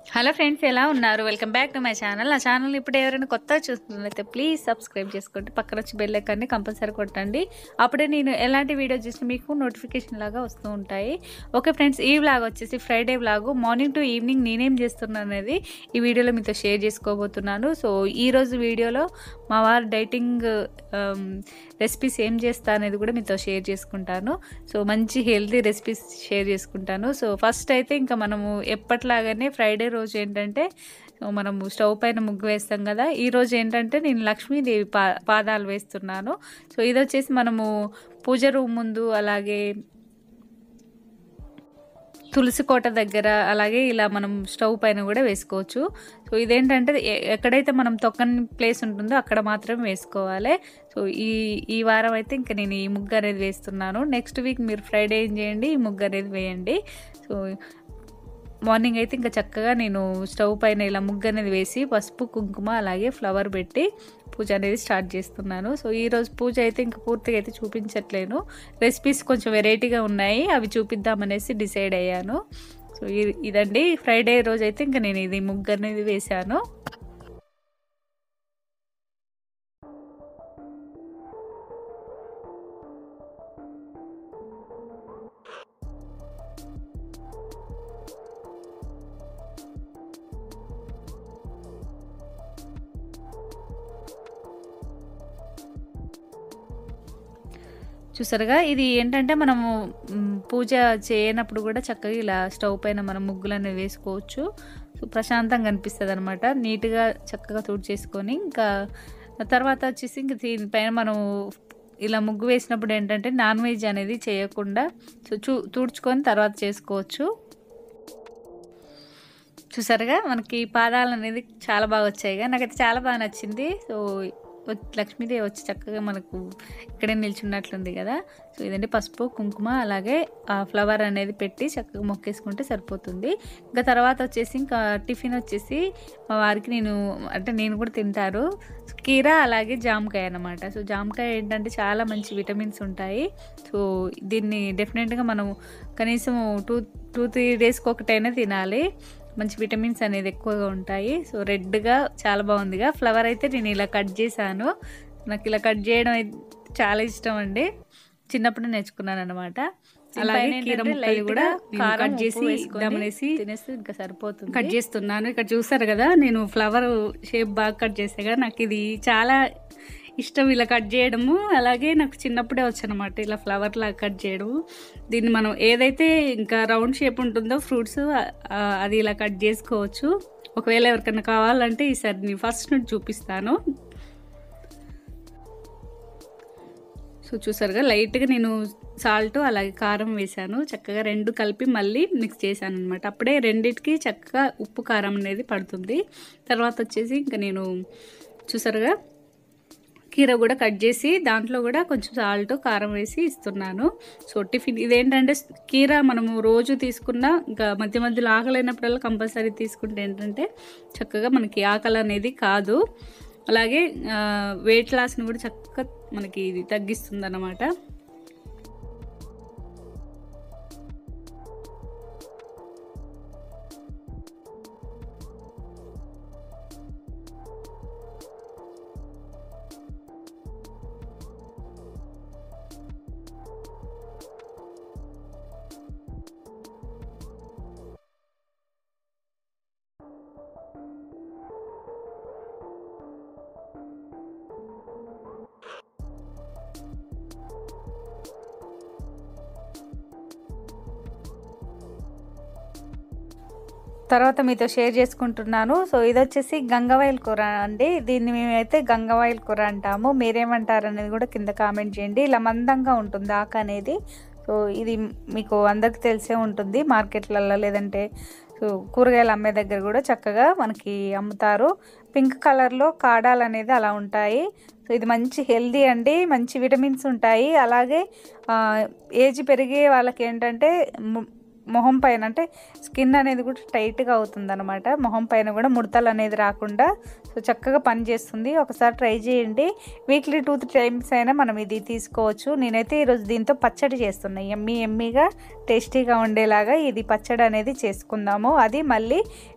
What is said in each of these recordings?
hello friends ఎలా ఉన్నారు welcome back to my channel నా ఛానల్ ఇప్పుడు ఎవరైనా కొత్తగా చూస్తున్నట్లయితే ప్లీజ్ సబ్స్క్రైబ్ చేసుకోండి పక్కన వచ్చి బెల్ ఐకాన్ని కంపల్సరీ కొట్టండి అప్పుడే నేను ఎలాంటి వీడియో చేసినా మీకు నోటిఫికేషన్ లాగా వస్తూ ఉంటాయి ఓకే ఫ్రెండ్స్ ఈ వ్లాగ్ వచ్చేసి Friday vlog morning to evening నేనేం చేస్తున్నాను అనేది ఈ వీడియోలో మీతో షేర్ చేసుకోబోతున్నాను సో ఈ రోజు వీడియోలో మా వారు డైటింగ్ రెసిపీస్ ఏం చేస్తా అనేది కూడా మీతో షేర్ చేసుకుంటాను సో మంచి హెల్తీ రెసిపీస్ షేర్ చేసుకుంటాను సో ఫస్ట్ అయితే ఇంకా మనము ఎప్పట్లాగానే ఫ్రైడే రోజు ఏంటంటే సో మనము స్టవ్ పైన ముగ్గు వేస్తాం కదా ఈ రోజు ఏంటంటే నేను లక్ష్మీదేవి పా పాదాలు వేస్తున్నాను సో ఇది వచ్చేసి మనము పూజ రూమ్ ముందు అలాగే తులసి కోట దగ్గర అలాగే ఇలా మనం స్టవ్ పైన కూడా వేసుకోవచ్చు సో ఇదేంటంటే ఎ- ఎక్కడైతే మనం తొక్కని ప్లేస్ ఉంటుందో అక్కడ మాత్రం వేసుకోవాలి సో ఈ ఈ వారం అయితే ఇంకా నేను ఈ ముగ్గు అనేది వేస్తున్నాను నెక్స్ట్ వీక్ మీరు ఫ్రైడే ఏం చేయండి ఈ ముగ్గు అనేది వేయండి సో మార్నింగ్ అయితే ఇంకా చక్కగా నేను స్టవ్ పైన ఇలా ముగ్గు అనేది వేసి పసుపు కుంకుమ అలాగే ఫ్లవర్ పెట్టి పూజ అనేది స్టార్ట్ చేస్తున్నాను సో ఈ రోజు పూజ అయితే ఇంకా పూర్తిగా అయితే చూపించట్లేను రెసిపీస్ కొంచెం వెరైటీగా ఉన్నాయి అవి చూపిద్దామనేసి డిసైడ్ అయ్యాను సో ఇది- ఇదండి ఫ్రైడే రోజు అయితే ఇంకా నేను ఇది ముగ్గు అనేది వేశాను చూసారుగా ఇది ఏంటంటే మనము మ్, పూజ చేయనప్పుడు కూడా చక్కగా ఇలా స్టవ్ పైన మనం ముగ్గులు అనేవి వేసుకోవచ్చు సో ప్రశాంతంగా అనిపిస్తుంది అనమాట నీట్గా చక్కగా తుడిచేసుకొని ఇంకా తర్వాత వచ్చేసి ఇంక దీనిపైన మనం ఇలా ముగ్గు వేసినప్పుడు ఏంటంటే నాన్ వెజ్ అనేది చేయకుండా సో చూ తుడుచుకొని తర్వాత చేసుకోవచ్చు చూసారుగా మనకి పాదాలు అనేది చాలా బాగా వచ్చాయిగా నాకైతే చాలా బాగా నచ్చింది సో వ- లక్ష్మీదేవి వచ్చి చక్కగా మనకు ఇక్కడే నిల్చున్నట్లుంది కదా సో ఇదండి పసుపు కుంకుమ అలాగే ఆ ఫ్లవర్ అనేది పెట్టి చక్కగా మొక్కేసుకుంటే సరిపోతుంది ఇంకా తర్వాత వచ్చేసి ఇంకా టిఫిన్ వచ్చేసి మా వారికి నేను అంటే నేను కూడా తింటారు కీరా అలాగే జామకాయ అన్నమాట సో జామకాయ ఏంటంటే చాలా మంచి విటమిన్స్ ఉంటాయి సో దీన్ని డెఫినెట్గా మనం కనీసం టూ టూ త్రీ డేస్కి ఒకటైనా తినాలి మంచి విటమిన్స్ అనేది ఎక్కువగా ఉంటాయి సో రెడ్గా చాలా బాగుందిగా ఫ్లవర్ అయితే నేను ఇలా కట్ చేశాను నాకు ఇలా కట్ చేయడం అయితే చాలా ఇష్టం అండి చిన్నప్పుడు నేర్చుకున్నాను అనమాట అలాగే కీర ముక్కలు కూడా నేను కట్ చేసి ఇద్దామనేసి తినేస్తే ఇంకా సరిపోతుంది కట్ చేస్తున్నాను ఇక్కడ చూసారు కదా నేను ఫ్లవర్ షేప్ బాగా కట్ చేసా కదా నాకు ఇది చాలా ఇష్టం ఇలా కట్ చేయడము అలాగే నాకు చిన్నప్పుడే వచ్చనమాట ఇలా ఫ్లవర్ లా కట్ చేయడము దీన్ని మనం ఏదైతే ఇంకా రౌండ్ షేప్ ఉంటుందో ఫ్రూట్స్ అది ఇలా కట్ చేసుకోవచ్చు ఒకవేళ ఎవరికైనా కావాలంటే ఈసారి నేను ఫస్ట్ నుండి చూపిస్తాను సో చూసారుగా లైట్గా నేను సాల్ట్ అలాగే కారం వేశాను చక్కగా రెండు కలిపి మళ్ళీ మిక్స్ చేశాను అనమాట అప్పుడే రెండిటికి చక్కగా ఉప్పు కారం అనేది పడుతుంది తర్వాత వచ్చేసి ఇంకా నేను చూసారుగా కీర కూడా కట్ చేసి దాంట్లో కూడా కొంచెం సాల్ట్ కారం వేసి ఇస్తున్నాను సో టిఫిన్ ఇదేంటంటే కీర మనము రోజు తీసుకున్నా ఇంకా మధ్య మధ్యలో ఆకలైనప్పుడల్లా కంపల్సరీ తీసుకుంటే ఏంటంటే చక్కగా మనకి ఆకలి అనేది కాదు అలాగే వెయిట్ లాస్ని కూడా చక్కగా మనకి ఇది తగ్గిస్తుంది అన్నమాట తర్వాత మీతో షేర్ చేసుకుంటున్నాను సో ఇది వచ్చేసి గంగవాయిల్ కూర అండి దీన్ని మేమైతే గంగవాయిల్ కూర అంటాము మీరేమంటారు అనేది కూడా కింద కామెంట్ చేయండి ఇలా మందంగా ఉంటుంది ఆకు అనేది సో ఇది మీకు అందరికి తెలిసే ఉంటుంది మార్కెట్లలో లేదంటే సో కూరగాయలు అమ్మే దగ్గర కూడా చక్కగా మనకి అమ్ముతారు పింక్ కలర్లో కాడాలు అనేది అలా ఉంటాయి సో ఇది మంచి హెల్దీ అండి మంచి విటమిన్స్ ఉంటాయి అలాగే ఆ, ఏజ్ పెరిగే వాళ్ళకి ఏంటంటే ము- మొహం పైన అంటే స్కిన్ అనేది కూడా టైట్గా అవుతుంది అనమాట మొహం పైన కూడా ముడతలు అనేది రాకుండా సో చక్కగా పనిచేస్తుంది ఒకసారి ట్రై చేయండి వీక్లీ టూ త్రీ టైమ్స్ అయినా మనం ఇది తీసుకోవచ్చు నేనైతే ఈరోజు దీంతో పచ్చడి చేస్తున్నాను ఎమ్మీ ఎమ్మీగా టేస్టీగా ఉండేలాగా ఇది పచ్చడి అనేది చేసుకుందాము అది మళ్ళీ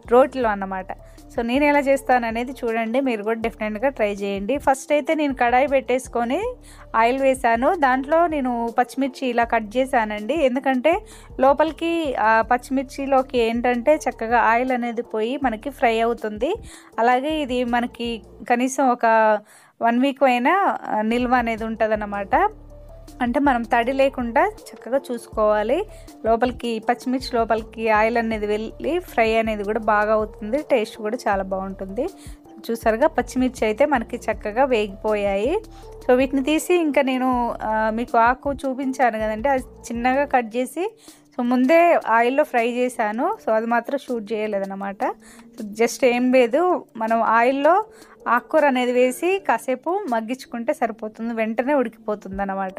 రోట్లో అన్నమాట సో నేను ఎలా చేస్తాను అనేది చూడండి మీరు కూడా డెఫినెట్గా ట్రై చేయండి ఫస్ట్ అయితే నేను కడాయి పెట్టేసుకొని ఆయిల్ వేసాను దాంట్లో నేను పచ్చిమిర్చి ఇలా కట్ చేశానండి ఎందుకంటే లోపలికి ఆ పచ్చిమిర్చిలోకి ఏంటంటే చక్కగా ఆయిల్ అనేది పోయి మనకి ఫ్రై అవుతుంది అలాగే ఇది మనకి కనీసం ఒక వన్ వీక్ అయినా ఆ, నిల్వ అనేది ఉంటుంది అంటే మనం తడి లేకుండా చక్కగా చూసుకోవాలి లోపలికి పచ్చిమిర్చి లోపలికి ఆయిల్ అనేది వెళ్ళి ఫ్రై అనేది కూడా బాగా అవుతుంది టేస్ట్ కూడా చాలా బాగుంటుంది చూసారుగా పచ్చిమిర్చి అయితే మనకి చక్కగా వేగిపోయాయి సో వీటిని తీసి ఇంకా నేను ఆ, మీకు ఆకు చూపించాను కదండి అది చిన్నగా కట్ చేసి సో ముందే ఆయిల్లో ఫ్రై చేశాను సో అది మాత్రం షూట్ చేయలేదన్నమాట సో జస్ట్ ఏం లేదు మనం ఆయిల్లో ఆకుకూర అనేది వేసి కాసేపు మగ్గించుకుంటే సరిపోతుంది వెంటనే ఉడికిపోతుంది అన్నమాట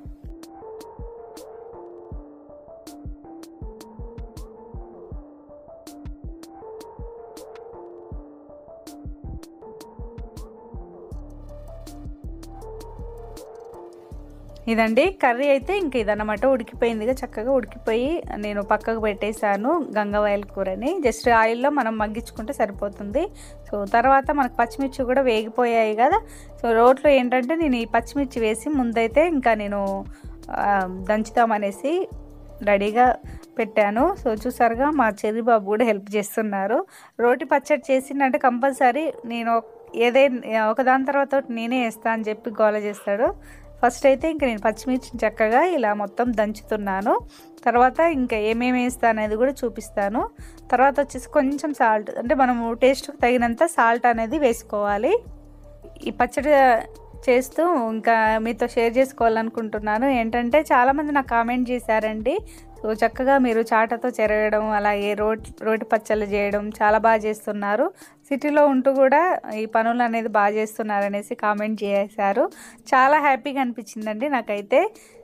ఇదండి కర్రీ అయితే ఇంక ఇదన్నమాట ఉడికిపోయిందిగా చక్కగా ఉడికిపోయి నేను పక్కకు పెట్టేశాను గంగవాయల కూరని జస్ట్ ఆయిల్లో మనం మగ్గించుకుంటే సరిపోతుంది సో తర్వాత మనకు పచ్చిమిర్చి కూడా వేగిపోయాయి కదా సో రోట్లో ఏంటంటే నేను ఈ పచ్చిమిర్చి వేసి ముందైతే ఇంకా నేను ఆ, దంచుతామనేసి రెడీగా పెట్టాను సో చూసారుగా మా చెర్రి బాబు కూడా హెల్ప్ చేస్తున్నారు రోటి పచ్చడి చేసిందంటే కంపల్సరీ నేను ఏదైనా ఒకదాని తర్వాత ఒకటి నేనే వేస్తా అని చెప్పి గోల చేస్తాడు ఫస్ట్ అయితే ఇంక నేను పచ్చిమిర్చిని చక్కగా ఇలా మొత్తం దంచుతున్నాను తర్వాత ఇంకా ఏమేమి వేస్తాను అనేది కూడా చూపిస్తాను తర్వాత వచ్చేసి కొంచెం సాల్ట్ అంటే మనము టేస్ట్కి తగినంత సాల్ట్ అనేది వేసుకోవాలి ఈ పచ్చడి చేస్తూ ఇంకా మీతో షేర్ చేసుకోవాలనుకుంటున్నాను ఏంటంటే చాలామంది నాకు కామెంట్ చేశారండి సో చక్కగా మీరు చాటతో చెరగడం అలాగే రోటి రోటి పచ్చళ్ళు చేయడం చాలా బాగా చేస్తున్నారు సిటీలో ఉంటూ కూడా ఈ పనులు అనేది బాగా చేస్తున్నారు అనేసి కామెంట్ చేశారు చాలా హ్యాపీగా అనిపించిందండి నాకైతే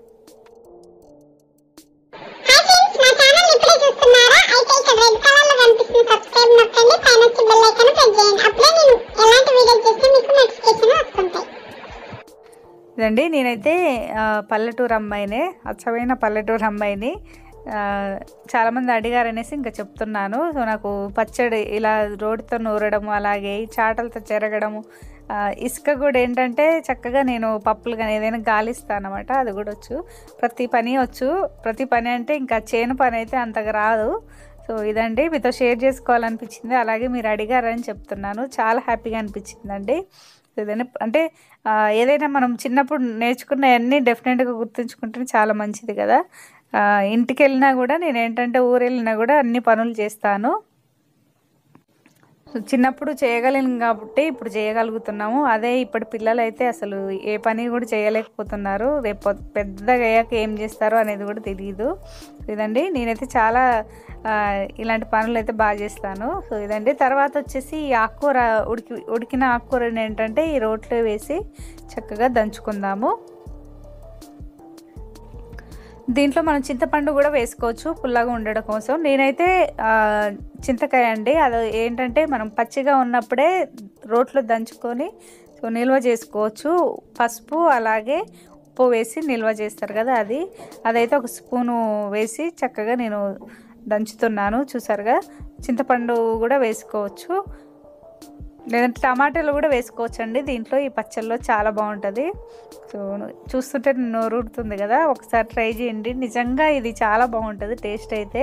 హాయ్ ఫ్రెండ్స్ మా ఛానల్ ఇప్పుడే చూస్తున్నారా అయితే ఇక్కడ రెడ్ కలర్ లో కనిపిస్తుంది సబ్స్క్రైబ్ నొక్కండి పైన వచ్చి బెల్ ఐకాన్ ప్రెస్ చేయండి అప్పుడే నేను ఎలాంటి వీడియోస్ చేస్తే మీకు నోటిఫికేషన్ వస్తుంటాయి ఇదండి నేనైతే ఆ, పల్లెటూరు అమ్మాయినే అచ్చమైన పల్లెటూరు అమ్మాయిని ఆ, చాలామంది అడిగారు అనేసి ఇంకా చెప్తున్నాను సో నాకు పచ్చడి ఇలా రోడ్డుతో నూరడం అలాగే ఈ చాటలతో చెరగడము ఆ, ఇసుక కూడా ఏంటంటే చక్కగా నేను పప్పులు కానీ ఏదైనా గాలిస్తాను అనమాట అది కూడా వచ్చు ప్రతి పని వచ్చు ప్రతి పని అంటే ఇంకా చేను పని అయితే అంతగా రాదు సో ఇదండి మీతో షేర్ చేసుకోవాలనిపించింది అలాగే మీరు అడిగారని చెప్తున్నాను చాలా హ్యాపీగా అనిపించిందండి ఏదైనా అంటే ఆ, ఏదైనా మనం చిన్నప్పుడు నేర్చుకున్న అన్నీ డెఫినెట్గా గుర్తుంచుకుంటే చాలా మంచిది కదా ఆ, ఇంటికి వెళ్ళినా కూడా నేను ఏంటంటే ఊరు వెళ్ళినా కూడా అన్ని పనులు చేస్తాను సో చిన్నప్పుడు చేయగలిగాం కాబట్టి ఇప్పుడు చేయగలుగుతున్నాము అదే ఇప్పటి పిల్లలు అయితే అసలు ఏ పని కూడా చేయలేకపోతున్నారు రేపు పెద్దగా అయ్యాక ఏం చేస్తారో అనేది కూడా తెలియదు ఇదండి నేనైతే చాలా ఆ, ఇలాంటి పనులు అయితే బాగా చేస్తాను సో ఇదండి తర్వాత వచ్చేసి ఈ ఆకుకూర ఉడికి ఉడికిన ఆకుకూరని ఏంటంటే ఈ రోట్లో వేసి చక్కగా దంచుకుందాము దీంట్లో మనం చింతపండు కూడా వేసుకోవచ్చు పుల్లగా ఉండడం కోసం నేనైతే ఆ, చింతకాయ అండి అది ఏంటంటే మనం పచ్చిగా ఉన్నప్పుడే రోట్లో దంచుకొని సో నిల్వ చేసుకోవచ్చు పసుపు అలాగే ఉప్పు వేసి నిల్వ చేస్తారు కదా అది అదైతే ఒక స్పూను వేసి చక్కగా నేను దంచుతున్నాను చూసారుగా చింతపండు కూడా వేసుకోవచ్చు లేదంటే టమాటాలు కూడా వేసుకోవచ్చు అండి దీంట్లో ఈ పచ్చళ్ళలో చాలా బాగుంటుంది సో చూస్తుంటే నోరుడుతుంది కదా ఒకసారి ట్రై చేయండి నిజంగా ఇది చాలా బాగుంటుంది టేస్ట్ అయితే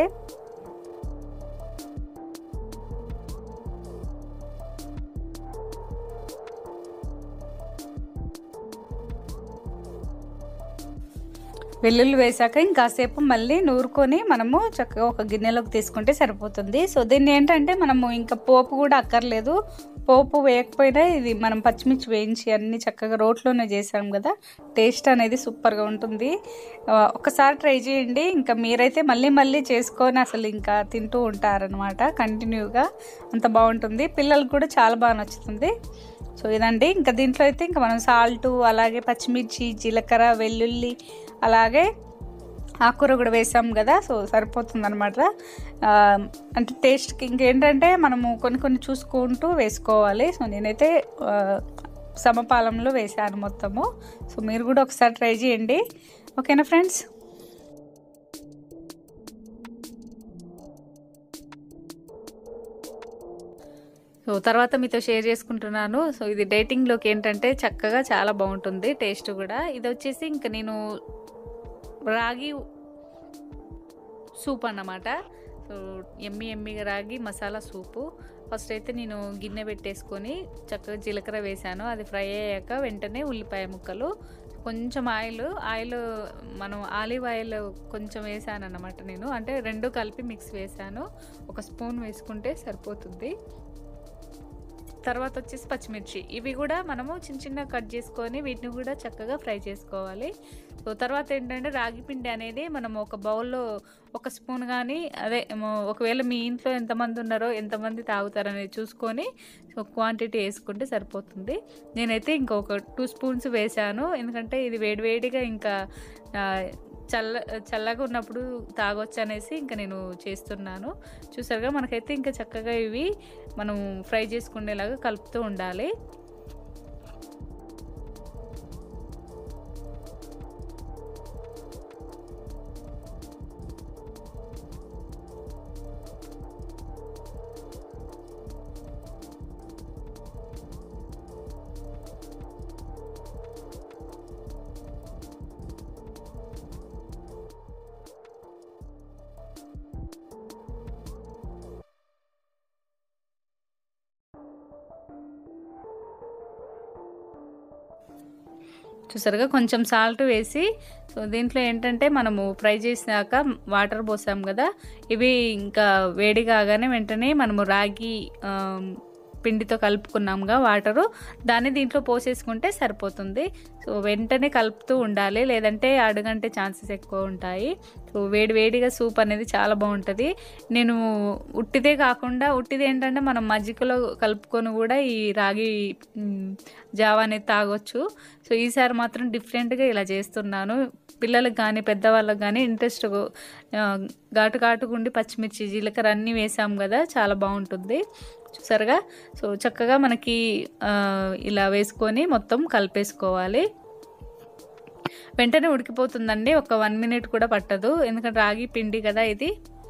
వెల్లుల్లి వేసాక ఇంకాసేపు మళ్ళీ నూరుకొని మనము చక్కగా ఒక గిన్నెలోకి తీసుకుంటే సరిపోతుంది సో దీన్ని ఏంటంటే మనము ఇంకా పోపు కూడా అక్కర్లేదు పోపు వేయకపోయినా ఇది మనం పచ్చిమిర్చి వేయించి అన్ని చక్కగా రోట్లోనే చేసాం కదా టేస్ట్ అనేది సూపర్గా ఉంటుంది ఆ, ఒకసారి ట్రై చేయండి ఇంకా మీరైతే మళ్ళీ మళ్ళీ చేసుకొని అసలు ఇంకా తింటూ ఉంటారనమాట కంటిన్యూగా అంత బాగుంటుంది పిల్లలకు కూడా చాలా బాగా నచ్చుతుంది సో ఇదండి ఇంకా దీంట్లో అయితే ఇంకా మనం సాల్ట్ అలాగే పచ్చిమిర్చి జీలకర్ర వెల్లుల్లి అలాగే ఆకుకూర కూడా వేసాం కదా సో సరిపోతుంది అనమాట అంటే టేస్ట్కి ఇంకేంటంటే మనము కొన్ని కొన్ని చూసుకుంటూ వేసుకోవాలి సో నేనైతే ఆ, సమపాలంలో వేసాను మొత్తము సో మీరు కూడా ఒకసారి ట్రై చేయండి ఓకేనా ఫ్రెండ్స్ సో తర్వాత మీతో షేర్ చేసుకుంటున్నాను సో ఇది డేటింగ్లోకి ఏంటంటే చక్కగా చాలా బాగుంటుంది టేస్ట్ కూడా ఇది వచ్చేసి ఇంకా నేను రాగి సూప్ అన్నమాట సో ఎమ్మి ఎమ్మిగా రాగి మసాలా సూపు ఫస్ట్ అయితే నేను గిన్నె పెట్టేసుకొని చక్కగా జీలకర్ర వేసాను అది ఫ్రై అయ్యాక వెంటనే ఉల్లిపాయ ముక్కలు కొంచెం ఆయిల్ ఆయిల్ మనం ఆలివ్ ఆయిల్ కొంచెం వేసాను అన్నమాట నేను అంటే రెండు కలిపి మిక్స్ వేసాను ఒక స్పూన్ వేసుకుంటే సరిపోతుంది తర్వాత వచ్చేసి పచ్చిమిర్చి ఇవి కూడా మనము చిన్న చిన్న కట్ చేసుకొని వీటిని కూడా చక్కగా ఫ్రై చేసుకోవాలి సో తర్వాత ఏంటంటే రాగి పిండి అనేది మనం ఒక బౌల్లో ఒక స్పూన్ కానీ అదే ఏమో ఒకవేళ మీ ఇంట్లో ఎంతమంది ఉన్నారో ఎంతమంది తాగుతారనేది చూసుకొని సో క్వాంటిటీ వేసుకుంటే సరిపోతుంది నేనైతే ఇంకొక టూ స్పూన్స్ వేసాను ఎందుకంటే ఇది వేడివేడిగా ఇంకా ఆ, చల్ల చల్లగా ఉన్నప్పుడు తాగొచ్చు అనేసి ఇంకా నేను చేస్తున్నాను చూసారుగా మనకైతే ఇంకా చక్కగా ఇవి మనం ఫ్రై చేసుకునేలాగా కలుపుతూ ఉండాలి చూసారుగా కొంచెం సాల్ట్ వేసి సో దీంట్లో ఏంటంటే మనము ఫ్రై చేసినాక వాటర్ పోసాం కదా ఇవి ఇంకా వేడి కాగానే వెంటనే మనము రాగి ఆ, పిండితో కలుపుకున్నాంగా వాటరు దాన్ని దీంట్లో పోసేసుకుంటే సరిపోతుంది సో వెంటనే కలుపుతూ ఉండాలి లేదంటే అడుగంటే ఛాన్సెస్ ఎక్కువ ఉంటాయి సో వేడి వేడిగా సూప్ అనేది చాలా బాగుంటుంది నేను ఉట్టిదే కాకుండా ఉట్టిది ఏంటంటే మనం మజ్జిగలో కలుపుకొని కూడా ఈ రాగి మ్, జావా అనేది తాగొచ్చు సో ఈసారి మాత్రం డిఫరెంట్గా ఇలా చేస్తున్నాను పిల్లలకు కానీ పెద్దవాళ్ళకి కానీ ఇంట్రెస్ట్ ఘాటు ఘాటుగుండి పచ్చిమిర్చి జీలకర్ర అన్నీ వేసాం కదా చాలా బాగుంటుంది చూసారుగా సో చక్కగా మనకి ఆ, ఇలా వేసుకొని మొత్తం కలిపేసుకోవాలి వెంటనే ఉడికిపోతుందండి ఒక వన్ మినిట్ కూడా పట్టదు ఎందుకంటే రాగి పిండి కదా ఇది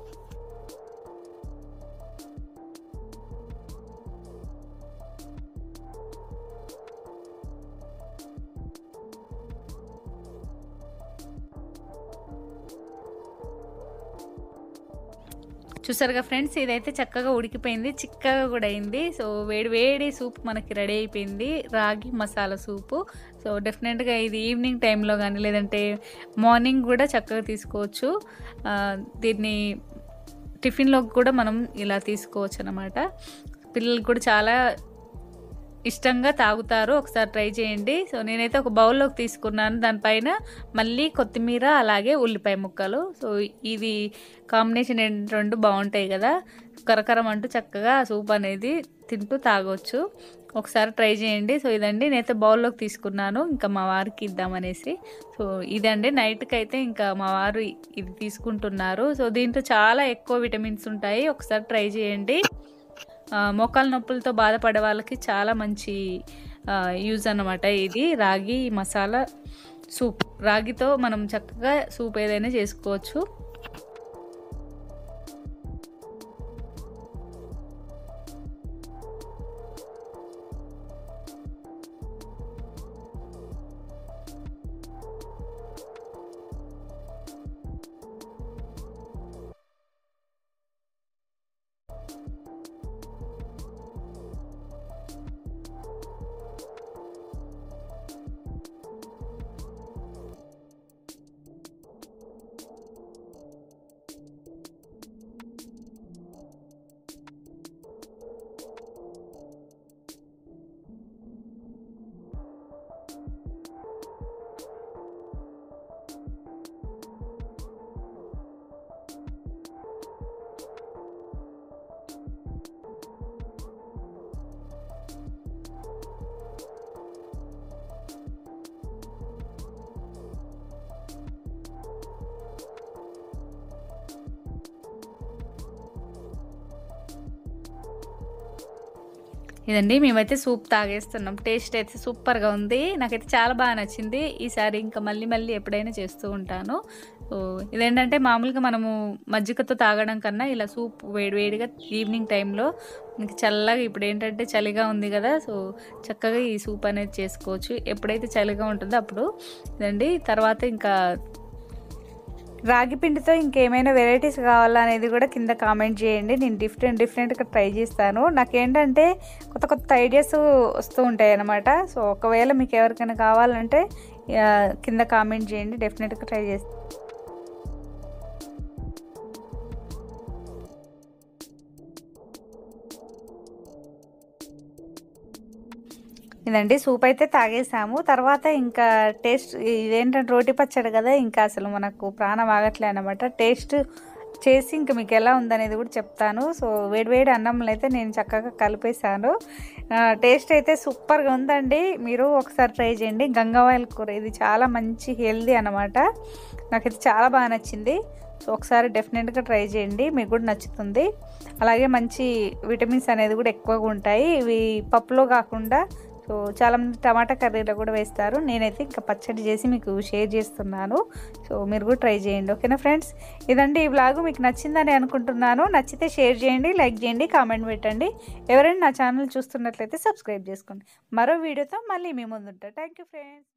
చూసారుగా ఫ్రెండ్స్ ఇదైతే చక్కగా ఉడికిపోయింది చిక్కగా కూడా అయింది సో వేడి వేడి సూప్ మనకి రెడీ అయిపోయింది రాగి మసాలా సూపు సో డెఫినెట్గా ఇది ఈవినింగ్ టైంలో కానీ లేదంటే మార్నింగ్ కూడా చక్కగా తీసుకోవచ్చు ఆ, దీన్ని టిఫిన్లోకి కూడా మనం ఇలా తీసుకోవచ్చు అనమాట పిల్లలు కూడా చాలా ఇష్టంగా తాగుతారు ఒకసారి ట్రై చేయండి సో నేనైతే ఒక బౌల్లోకి తీసుకున్నాను దానిపైన మళ్ళీ కొత్తిమీర అలాగే ఉల్లిపాయ ముక్కలు సో ఇది కాంబినేషన్ ఏంటి రెండు బాగుంటాయి కదా కరకరం అంటూ చక్కగా సూప్ అనేది తింటూ తాగొచ్చు ఒకసారి ట్రై చేయండి సో ఇదండి నేనైతే బౌల్లోకి తీసుకున్నాను ఇంకా మా వారికి ఇద్దామనేసి సో ఇదండి నైట్కి అయితే ఇంకా మా వారు ఇది తీసుకుంటున్నారు సో దీంట్లో చాలా ఎక్కువ విటమిన్స్ ఉంటాయి ఒకసారి ట్రై చేయండి ఆ, మోకాలు నొప్పులతో బాధపడే వాళ్ళకి చాలా మంచి యూజ్ అన్నమాట ఇది రాగి మసాలా సూప్ రాగితో మనం చక్కగా సూప్ ఏదైనా చేసుకోవచ్చు ఇదండి మేమైతే సూప్ తాగేస్తున్నాం టేస్ట్ అయితే సూపర్గా ఉంది నాకైతే చాలా బాగా నచ్చింది ఈసారి ఇంకా మళ్ళీ మళ్ళీ ఎప్పుడైనా చేస్తూ ఉంటాను సో ఇదేంటంటే మామూలుగా మనము మజ్జిగతో తాగడం కన్నా ఇలా సూప్ వేడివేడిగా ఈవినింగ్ టైంలో మనకి చల్లగా ఇప్పుడు ఏంటంటే చలిగా ఉంది కదా సో చక్కగా ఈ సూప్ అనేది చేసుకోవచ్చు ఎప్పుడైతే చలిగా ఉంటుందో అప్పుడు ఇదండి తర్వాత ఇంకా రాగి పిండితో ఇంకేమైనా వెరైటీస్ కావాలా అనేది కూడా కింద కామెంట్ చేయండి నేను డిఫరెంట్ డిఫరెంట్గా ట్రై చేస్తాను నాకేంటంటే కొత్త కొత్త ఐడియాస్ వస్తూ ఉంటాయి అన్నమాట సో ఒకవేళ మీకు ఎవరికైనా కావాలంటే ఆ, కింద కామెంట్ చేయండి డెఫినెట్గా ట్రై చేస్తాను ఇదండి సూప్ అయితే తాగేసాము తర్వాత ఇంకా టేస్ట్ ఇదేంటంటే రోటి పచ్చడి కదా ఇంకా అసలు మనకు ప్రాణం ఆగట్లే అనమాట టేస్ట్ చేసి ఇంకా మీకు ఎలా ఉందనేది కూడా చెప్తాను సో వేడివేడి అన్నంలో అయితే నేను చక్కగా కలిపేశాను ఆ, టేస్ట్ అయితే సూపర్గా ఉందండి మీరు ఒకసారి ట్రై చేయండి గంగవాయల కూర ఇది చాలా మంచి హెల్దీ అనమాట నాకైతే చాలా బాగా నచ్చింది సో ఒకసారి డెఫినెట్గా ట్రై చేయండి మీకు కూడా నచ్చుతుంది అలాగే మంచి విటమిన్స్ అనేది కూడా ఎక్కువగా ఉంటాయి ఇవి పప్పులో కాకుండా సో చాలామంది టమాటా కర్రీలో కూడా వేస్తారు నేనైతే ఇంకా పచ్చడి చేసి మీకు షేర్ చేస్తున్నాను సో మీరు కూడా ట్రై చేయండి ఓకేనా ఫ్రెండ్స్ ఇదండి ఈ వ్లాగ్ మీకు నచ్చిందని అనుకుంటున్నాను నచ్చితే షేర్ చేయండి లైక్ చేయండి కామెంట్ పెట్టండి ఎవరైనా నా ఛానల్ చూస్తున్నట్లయితే సబ్స్క్రైబ్ చేసుకోండి మరో వీడియోతో మళ్ళీ మీ ముందుంటా థ్యాంక్ యూ ఫ్రెండ్స్